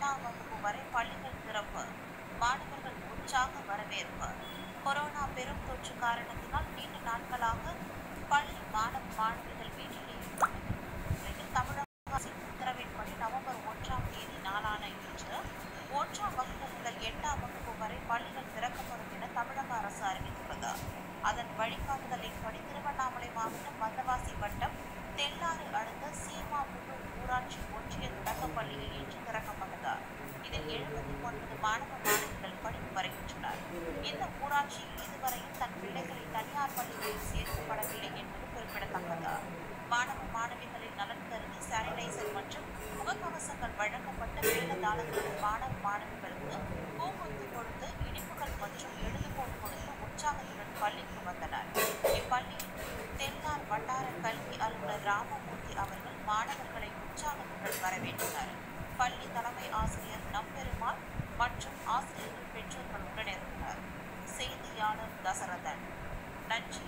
எட்டாம் வகுப்பு வரை பள்ளிகள் திறப்பு மாணவர்கள் உற்சாக வரவேற்பு கொரோனா பெரும் தொற்று காரணத்தினால் நீண்ட நாட்களாக பள்ளி மாணவ மாணவிகள் வீட்டிலேயே நிலையில் தமிழக அரசின் உத்தரவின்படி நவம்பர் ஒன்றாம் தேதி நாளான இன்று ஒன்றாம் வகுப்பு முதல் எட்டாம் வகுப்பு வரை பள்ளிகள் திறக்கப்படும் என தமிழக அரசு அறிவித்துள்ளது அதன் வழிகாட்டுதலின்படி திருவண்ணாமலை மாவட்டம் வந்தவாசி வட்டம் தெல்லாறு அடுத்த சீமாபுதூர் ஊராட்சி ஒன்றிய தொடக்கப் பள்ளியில் இன்று திறக்கப்பட்டது இதில் எழுபத்தி ஒன்பது மாணவ மாணவிகள் படித்து வருகின்றனர் இந்த ஊராட்சியில் இதுவரையும் தன் பிள்ளைகளை தனியார் பள்ளிகளில் சேர்க்கப்படவில்லை என்பது குறிப்பிடத்தக்கது மாணவ மாணவிகளின் நலன் கருதி சானிடைசர் மற்றும் முகக்கவசங்கள் வழங்கப்பட்ட மேலதாளங்களுடன் மாணவ மாணவிகளுக்கு பூங்கொத்து கொடுத்து இனிப்புகள் மற்றும் எழுதுகோல் கொடுத்து உற்சாகத்துடன் பள்ளிக்கு வந்தனர் இப்பள்ளியில் தென்னார் வட்டார கல்வி அலுவலர் ராமமூர்த்தி அவர்கள் மாணவர்களை உற்சாகத்துடன் வரவேற்றனர் பள்ளி தலைமை ஆசிரியர் நம்பெருமாள் மற்றும் ஆசிரியர்கள் பெற்றோர்கள் உடனிருந்தனர் செய்தியாளர் தசரதன் நன்றி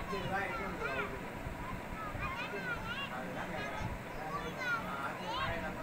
அதுதான் கேட்குறேன் அது மழை